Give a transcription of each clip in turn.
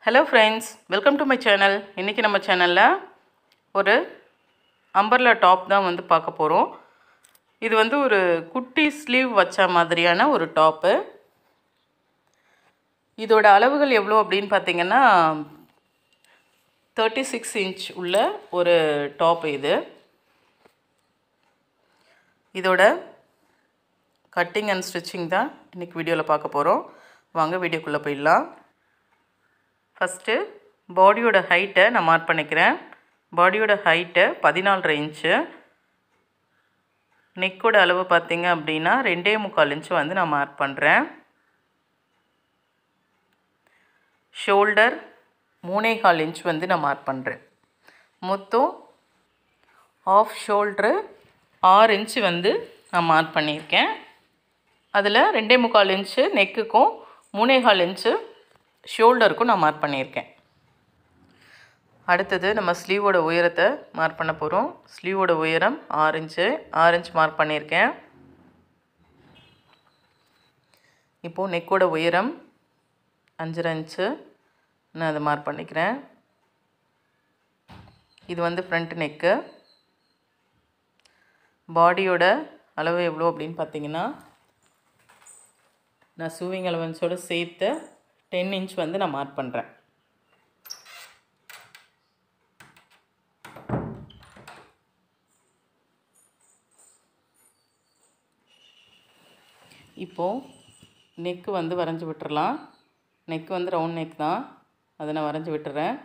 hello friends welcome to my channel இன்றைக்கி நம்ம சேனலில் ஒரு அம்பர்லா டாப் தான் வந்து பார்க்க போகிறோம் இது வந்து ஒரு குட்டி ஸ்லீவ் வச்ச மாதிரியான ஒரு டாப்பு இதோட அளவுகள் எவ்வளோ அப்படின்னு பார்த்தீங்கன்னா தேர்ட்டி சிக்ஸ் இன்ச் உள்ள ஒரு டாப் இது இதோட கட்டிங் அண்ட் ஸ்டிச்சிங் தான் இன்றைக்கி வீடியோவில் பார்க்க போகிறோம் வாங்க வீடியோக்குள்ளே போயிடலாம் ஃபஸ்ட்டு பாடியோட ஹைட்டை நான் மார்க் பண்ணிக்கிறேன் பாடியோட ஹைட்டை பதினாலரை இன்ச்சு நெக்கோட அளவு பார்த்தீங்க அப்படின்னா ரெண்டே முக்கால் இன்ச்சு வந்து நான் மார்க் பண்ணுறேன் ஷோல்டர் மூணே கால் இன்ச் வந்து நான் மார்க் பண்ணுறேன் மொத்தம் ஆஃப் ஷோல்ட்ரு ஆறு இன்ச்சு வந்து நான் மார்க் பண்ணியிருக்கேன் அதில் ரெண்டே முக்கால் இன்ச்சு நெக்குக்கும் மூணே கால் இன்ச்சு ஷோல்டருக்கும் நான் மார்க் பண்ணியிருக்கேன் அடுத்தது நம்ம ஸ்லீவோட உயரத்தை மார்க் பண்ண போகிறோம் ஸ்லீவோட உயரம் ஆறு இன்ச்சு ஆறு இன்ச் மார்க் பண்ணியிருக்கேன் இப்போது நெக்கோட உயரம் அஞ்சரை இன்ச்சு நான் அதை மார்க் பண்ணிக்கிறேன் இது வந்து ஃப்ரண்ட் நெக்கு பாடியோட அளவு எவ்வளோ அப்படின்னு பார்த்தீங்கன்னா நான் சூவிங் அலவன்ஸோடு சேர்த்து டென் இன்ச் வந்து நான் மார்க் பண்ணுறேன் இப்போது நெக்கு வந்து வரைஞ்சி விட்டுறலாம் நெக்கு வந்து ரவுண்ட் நெக் தான் அதை நான் வரைஞ்சி விட்டுறேன்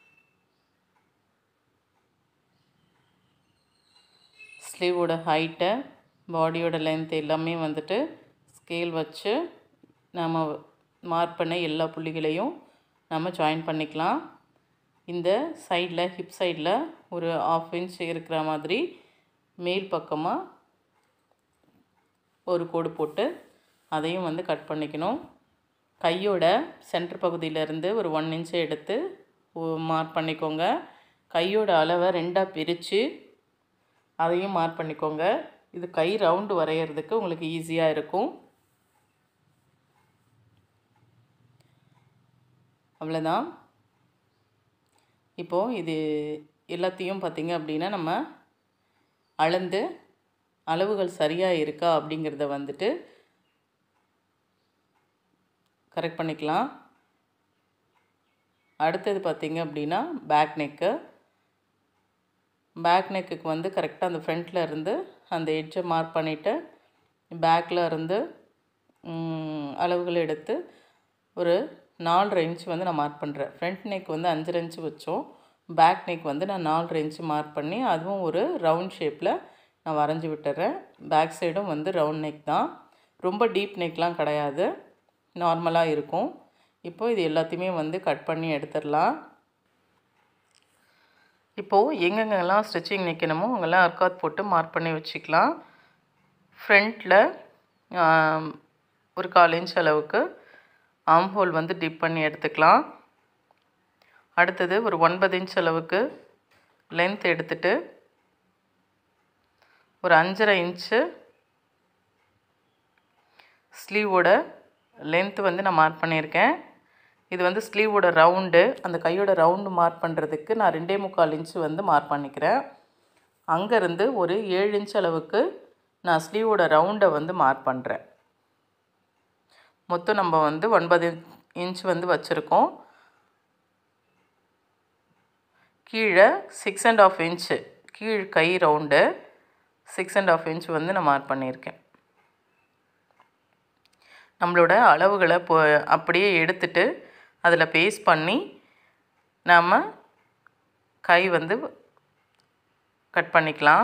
ஸ்லீவோட ஹைட்டை பாடியோட லென்த் எல்லாமே வந்துட்டு ஸ்கேல் வச்சு நம்ம மார்க் பண்ண எல்லா புள்ளிகளையும் நம்ம ஜாயின் பண்ணிக்கலாம் இந்த சைடில் ஹிப் சைடில் ஒரு ஆஃப் இன்ச் இருக்கிற மாதிரி மேல் பக்கமாக ஒரு கோடு போட்டு அதையும் வந்து கட் பண்ணிக்கணும் கையோட சென்டர் பகுதியிலேருந்து ஒரு ஒன் இன்ச்சை எடுத்து மார்க் பண்ணிக்கோங்க கையோட அளவை ரெண்டாக பிரித்து அதையும் மார்க் பண்ணிக்கோங்க இது கை ரவுண்டு வரைகிறதுக்கு உங்களுக்கு ஈஸியாக இருக்கும் அவ்வளோதான் இப்போது இது எல்லாத்தையும் பார்த்திங்க அப்படின்னா நம்ம அளந்து அளவுகள் சரியாக இருக்கா அப்படிங்கிறத வந்துட்டு கரெக்ட் பண்ணிக்கலாம் அடுத்தது பார்த்திங்க அப்படின்னா பேக் நெக்கு பேக் நெக்குக்கு வந்து கரெக்டாக அந்த ஃப்ரண்ட்டில் இருந்து அந்த எட்ஜை மார்க் பண்ணிவிட்டு பேக்கில் இருந்து அளவுகள் எடுத்து ஒரு நாலரை இன்ச் வந்து நான் மார்க் பண்ணுறேன் ஃப்ரண்ட் நெக் வந்து அஞ்சரை இன்ச்சு வச்சோம் பேக் நெக் வந்து நான் நாலரை இன்ச்சு மார்க் பண்ணி அதுவும் ஒரு ரவுண்ட் ஷேப்பில் நான் வரைஞ்சி விட்டுறேன் பேக் சைடும் வந்து ரவுண்ட் நெக் தான் ரொம்ப டீப் நெக்லாம் கிடையாது நார்மலாக இருக்கும் இப்போது இது எல்லாத்தையுமே வந்து கட் பண்ணி எடுத்துடலாம் இப்போது எங்கெங்கெல்லாம் ஸ்டிச்சிங் நிற்கணுமோ அங்கெல்லாம் அர்க்காத் போட்டு மார்க் பண்ணி வச்சுக்கலாம் ஃப்ரண்ட்டில் ஒரு கால் இன்ச் அளவுக்கு ஆம் ஹோல் வந்து டிப் பண்ணி எடுத்துக்கலாம் அடுத்தது ஒரு ஒன்பது இன்ச் அளவுக்கு லென்த் எடுத்துட்டு ஒரு அஞ்சரை இன்ச்சு ஸ்லீவோட லென்த்து வந்து நான் மார்க் பண்ணியிருக்கேன் இது வந்து ஸ்லீவோட ரவுண்டு அந்த கையோட ரவுண்டு மார்க் பண்ணுறதுக்கு நான் ரெண்டே முக்கால் இன்ச்சு வந்து மார்க் பண்ணிக்கிறேன் அங்கேருந்து ஒரு ஏழு இன்ச் அளவுக்கு நான் ஸ்லீவோட ரவுண்டை வந்து மார்க் பண்ணுறேன் மொத்தம் நம்ம வந்து ஒன்பது இன்ச் வந்து வச்சுருக்கோம் கீழே சிக்ஸ் அண்ட் ஆஃப் இன்ச்சு கீழ் கை round six and half inch வந்து நான் மார்க் பண்ணியிருக்கேன் நம்மளோட அளவுகளை இப்போ அப்படியே எடுத்துட்டு அதில் பேஸ்ட் பண்ணி நாம் கை வந்து கட் பண்ணிக்கலாம்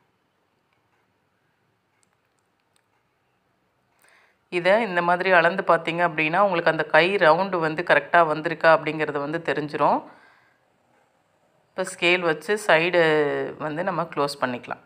இதை இந்த மாதிரி அளந்து பார்த்தீங்க அப்படின்னா உங்களுக்கு அந்த கை ரவுண்டு வந்து கரெக்டாக வந்திருக்கா அப்படிங்கிறது வந்து தெரிஞ்சிடும் இப்போ ஸ்கேல் வச்சு சைடு வந்து நம்ம க்ளோஸ் பண்ணிக்கலாம்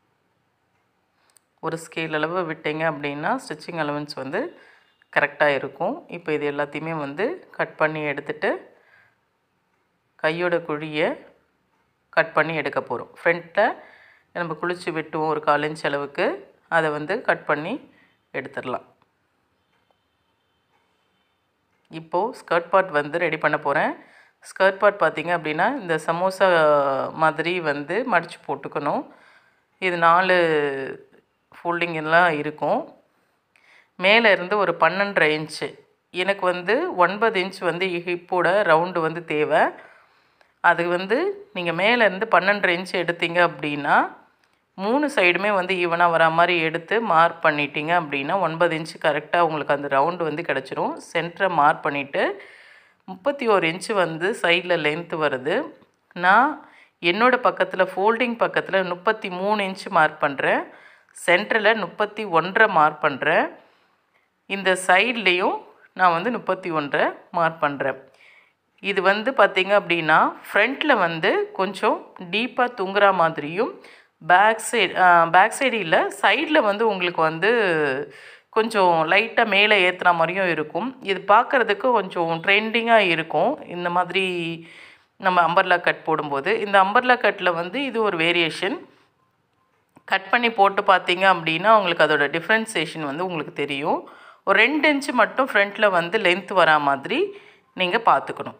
ஒரு ஸ்கேல் அளவு விட்டீங்க அப்படின்னா ஸ்டிச்சிங் அலவன்ஸ் வந்து கரெக்டாக இருக்கும் இப்போ இது எல்லாத்தையுமே வந்து கட் பண்ணி எடுத்துட்டு கையோட குழியை கட் பண்ணி எடுக்க போகிறோம் ஃப்ரண்ட்டில் நம்ம குளித்து வெட்டுவோம் ஒரு கால் இன்ச் அளவுக்கு அதை வந்து கட் பண்ணி எடுத்துடலாம் இப்போது ஸ்கர்ட் பார்ட் வந்து ரெடி பண்ண போகிறேன் ஸ்கர்ட் பார்ட் பார்த்தீங்க அப்படின்னா இந்த சமோசா மாதிரி வந்து மடித்து போட்டுக்கணும் இது நாலு ஃபோல்டிங் எல்லாம் இருக்கும் மேலே இருந்து ஒரு பன்னெண்டரை இன்ச்சு எனக்கு வந்து ஒன்பது இன்ச் வந்து ஹிப்போட ரவுண்டு வந்து தேவை அது வந்து நீங்கள் மேலேருந்து பன்னெண்டரை இன்ச் எடுத்தீங்க அப்படின்னா மூணு சைடுமே வந்து ஈவனாக வர மாதிரி எடுத்து மார்க் பண்ணிட்டீங்க அப்படின்னா ஒன்பது இன்ச்சு கரெக்டாக உங்களுக்கு அந்த ரவுண்டு வந்து கிடச்சிரும் சென்டரை மார்க் பண்ணிவிட்டு முப்பத்தி ஒரு இன்ச்சு வந்து சைடில் லென்த்து வருது நான் என்னோடய பக்கத்தில் ஃபோல்டிங் பக்கத்தில் முப்பத்தி மூணு இன்ச்சு மார்க் பண்ணுறேன் சென்டரில் முப்பத்தி ஒன்றரை மார்க் பண்ணுறேன் இந்த சைட்லேயும் நான் வந்து முப்பத்தி ஒன்றரை மார்க் பண்ணுறேன் இது வந்து பார்த்திங்க அப்படின்னா ஃப்ரண்ட்டில் வந்து கொஞ்சம் டீப்பாக தூங்குற மாதிரியும் பேக் சைடு பேக் சைடு இல்லை சைடில் வந்து உங்களுக்கு வந்து கொஞ்சம் லைட்டாக மேலே ஏற்றுற மாதிரியும் இருக்கும் இது பார்க்குறதுக்கு கொஞ்சம் ட்ரெண்டிங்காக இருக்கும் இந்த மாதிரி நம்ம அம்பர்லா கட் போடும்போது இந்த அம்பர்லா கட்டில் வந்து இது ஒரு வேரியேஷன் கட் பண்ணி போட்டு பார்த்தீங்க அப்படின்னா உங்களுக்கு அதோட டிஃப்ரென்சேஷன் வந்து உங்களுக்கு தெரியும் ஒரு ரெண்டு இன்ச்சு மட்டும் ஃப்ரண்ட்டில் வந்து லென்த் வரா மாதிரி நீங்கள் பார்த்துக்கணும்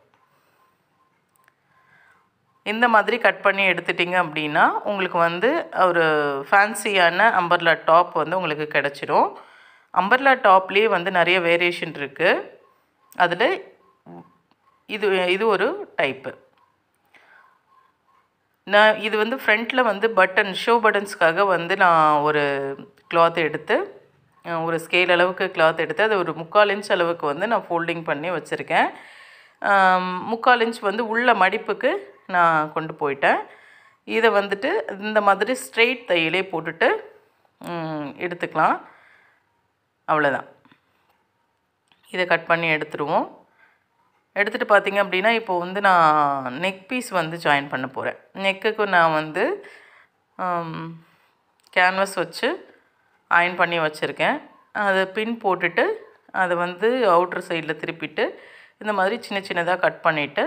இந்த மாதிரி கட் பண்ணி எடுத்துட்டிங்க அப்படின்னா உங்களுக்கு வந்து ஒரு ஃபேன்சியான அம்பர்லா டாப் வந்து உங்களுக்கு கிடச்சிரும் அம்பர்லா டாப்லேயே வந்து நிறைய வேரியேஷன் இருக்குது அதில் இது இது ஒரு டைப்பு நான் இது வந்து ஃப்ரண்ட்டில் வந்து பட்டன் ஷோ பட்டன்ஸ்க்காக வந்து நான் ஒரு கிளாத் எடுத்து ஒரு ஸ்கேல் அளவுக்கு கிளாத் எடுத்து அது ஒரு முக்கால் இன்ச் அளவுக்கு வந்து நான் ஃபோல்டிங் பண்ணி வச்சுருக்கேன் முக்கால் இன்ச் வந்து உள்ள மடிப்புக்கு நான் கொண்டு போயிட்டேன் இதை வந்துட்டு இந்த மாதிரி ஸ்ட்ரெயிட் தையலே போட்டுட்டு எடுத்துக்கலாம் அவ்வளோதான் இதை கட் பண்ணி எடுத்துருவோம் எடுத்துகிட்டு பார்த்தீங்க அப்படின்னா இப்போ வந்து நான் நெக் பீஸ் வந்து ஜாயின் பண்ண போகிறேன் நெக்குக்கு நான் வந்து கேன்வஸ் வச்சு அயன் பண்ணி வச்சுருக்கேன் அதை பின் போட்டுட்டு அதை வந்து அவுட்ரு சைடில் திருப்பிட்டு இந்த மாதிரி சின்ன சின்னதாக கட் பண்ணிவிட்டு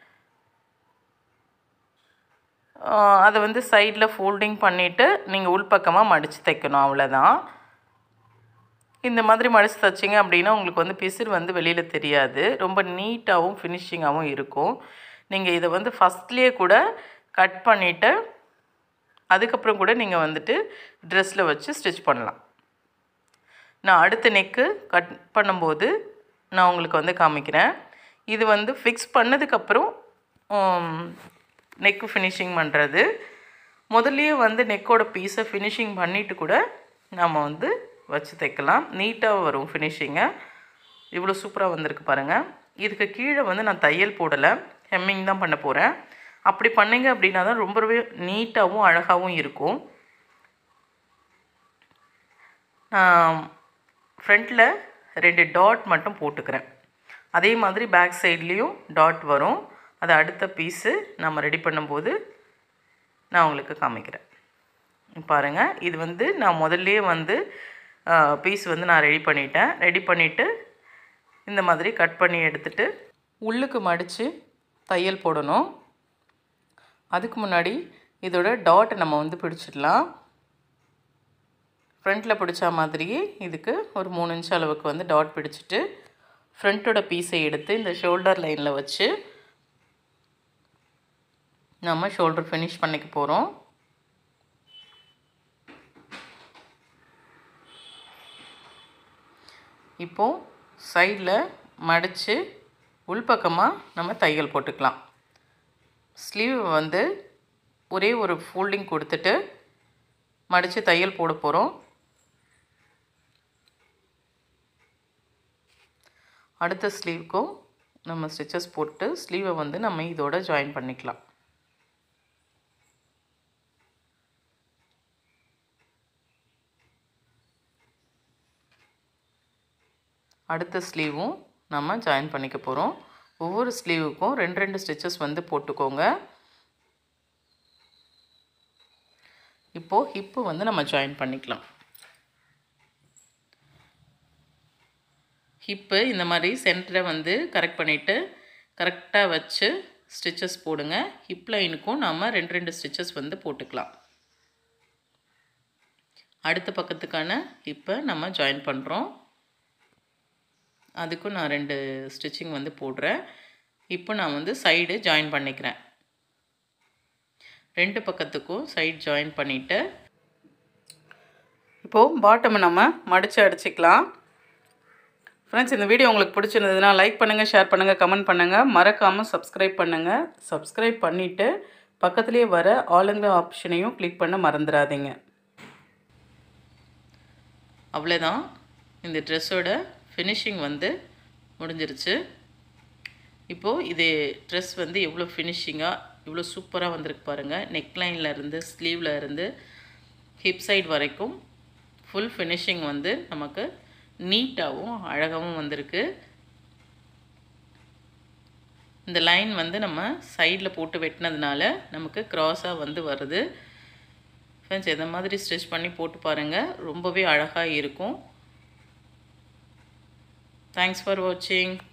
அதை வந்து சைடில் ஃபோல்டிங் பண்ணிவிட்டு நீங்கள் உள்பக்கமாக மடித்து தைக்கணும் அவ்வளோதான் இந்த மாதிரி மடித்து தைச்சிங்க அப்படின்னா உங்களுக்கு வந்து பிசிறு வந்து வெளியில் தெரியாது ரொம்ப நீட்டாகவும் ஃபினிஷிங்காகவும் இருக்கும் நீங்கள் இதை வந்து ஃபஸ்ட்லேயே கூட கட் பண்ணிவிட்டு அதுக்கப்புறம் கூட நீங்கள் வந்துட்டு ட்ரெஸ்ஸில் வச்சு ஸ்டிச் பண்ணலாம் நான் அடுத்த நெக்கு கட் பண்ணும்போது நான் உங்களுக்கு வந்து காமிக்கிறேன் இது வந்து ஃபிக்ஸ் பண்ணதுக்கப்புறம் நெக்கு ஃபினிஷிங் பண்ணுறது முதல்லையே வந்து நெக்கோட பீஸை ஃபினிஷிங் பண்ணிவிட்டு கூட நம்ம வந்து வச்சு தைக்கலாம் நீட்டாக வரும் ஃபினிஷிங்கை இவ்வளோ சூப்பராக வந்திருக்கு பாருங்கள் இதுக்கு கீழே வந்து நான் தையல் போடலை ஹெம்மிங் தான் பண்ண போகிறேன் அப்படி பண்ணிங்க அப்படின்னா தான் ரொம்பவே நீட்டாகவும் அழகாகவும் இருக்கும் ஃப்ரண்ட்டில் ரெண்டு டாட் மட்டும் போட்டுக்கிறேன் அதே மாதிரி பேக் சைட்லேயும் டாட் வரும் அது அடுத்த பீஸு நம்ம ரெடி பண்ணும்போது நான் உங்களுக்கு காமிக்கிறேன் பாருங்கள் இது வந்து நான் முதல்லையே வந்து பீஸ் வந்து நான் ரெடி பண்ணிட்டேன் ரெடி பண்ணிவிட்டு இந்த மாதிரி கட் பண்ணி எடுத்துட்டு உள்ளுக்கு மடித்து தையல் போடணும் அதுக்கு முன்னாடி இதோட டாட்டை நம்ம வந்து பிடிச்சிடலாம் ஃப்ரண்ட்டில் பிடிச்ச மாதிரியே இதுக்கு ஒரு மூணு இன்ச் அளவுக்கு வந்து டாட் பிடிச்சிட்டு ஃப்ரண்ட்டோட பீஸை எடுத்து இந்த ஷோல்டர் லைனில் வச்சு நம்ம ஷோல்டர் ஃபினிஷ் பண்ணிக்க போகிறோம் இப்போது சைடில் மடித்து உள்பக்கமாக நம்ம தையல் போட்டுக்கலாம் ஸ்லீவ் வந்து ஒரே ஒரு ஃபோல்டிங் கொடுத்துட்டு மடித்து தையல் போட போகிறோம் அடுத்த ஸ்லீவ்க்கும் நம்ம ஸ்டிச்சஸ் போட்டு ஸ்லீவை வந்து நம்ம இதோட ஜாயின் பண்ணிக்கலாம் அடுத்த ஸ்லீவும் நம்ம ஜாயின் பண்ணிக்க போகிறோம் ஒவ்வொரு ஸ்லீவுக்கும் ரெண்டு ரெண்டு ஸ்டிச்சஸ் வந்து போட்டுக்கோங்க இப்போது ஹிப்பு வந்து நம்ம ஜாயின் பண்ணிக்கலாம் ஹிப்பு இந்த மாதிரி சென்டரை வந்து கரெக்ட் பண்ணிவிட்டு கரெக்டாக வச்சு ஸ்டிச்சஸ் போடுங்க ஹிப் லைனுக்கும் நாம் ரெண்டு ரெண்டு ஸ்டிச்சஸ் வந்து போட்டுக்கலாம் அடுத்த பக்கத்துக்கான ஹிப்பை நம்ம ஜாயின் பண்ணுறோம் அதுக்கும் நான் ரெண்டு ஸ்டிச்சிங் வந்து போடுறேன் இப்போ நான் வந்து சைடு ஜாயின் பண்ணிக்கிறேன் ரெண்டு பக்கத்துக்கும் சைட் ஜாயின் பண்ணிவிட்டு இப்போது பாட்டமை நம்ம மடித்து அடிச்சுக்கலாம் ஃப்ரெண்ட்ஸ் இந்த வீடியோ உங்களுக்கு பிடிச்சிருந்ததுன்னா லைக் பண்ணுங்கள் ஷேர் பண்ணுங்கள் கமெண்ட் பண்ணுங்கள் மறக்காமல் சப்ஸ்கிரைப் பண்ணுங்கள் சப்ஸ்கிரைப் பண்ணிவிட்டு பக்கத்துலேயே வர ஆளுங்கிற ஆப்ஷனையும் கிளிக் பண்ண மறந்துடாதீங்க அவ்வளோதான் இந்த ட்ரெஸ்ஸோட ஃபினிஷிங் வந்து முடிஞ்சிருச்சு இப்போது இது ட்ரெஸ் வந்து எவ்வளோ ஃபினிஷிங்காக இவ்வளோ சூப்பராக வந்திருக்கு பாருங்கள் நெக்லைனில் இருந்து ஸ்லீவில் இருந்து ஹிப் சைடு வரைக்கும் ஃபுல் ஃபினிஷிங் வந்து நமக்கு நீட்டாகவும் அழகாகவும் வந்திருக்கு இந்த லைன் வந்து நம்ம சைடில் போட்டு வெட்டினதுனால நமக்கு க்ராஸாக வந்து வருது ஃப்ரெண்ட்ஸ் எந்த மாதிரி ஸ்டிச் பண்ணி போட்டு பாருங்கள் ரொம்பவே அழகாக இருக்கும் தேங்க்ஸ் ஃபார் வாட்சிங்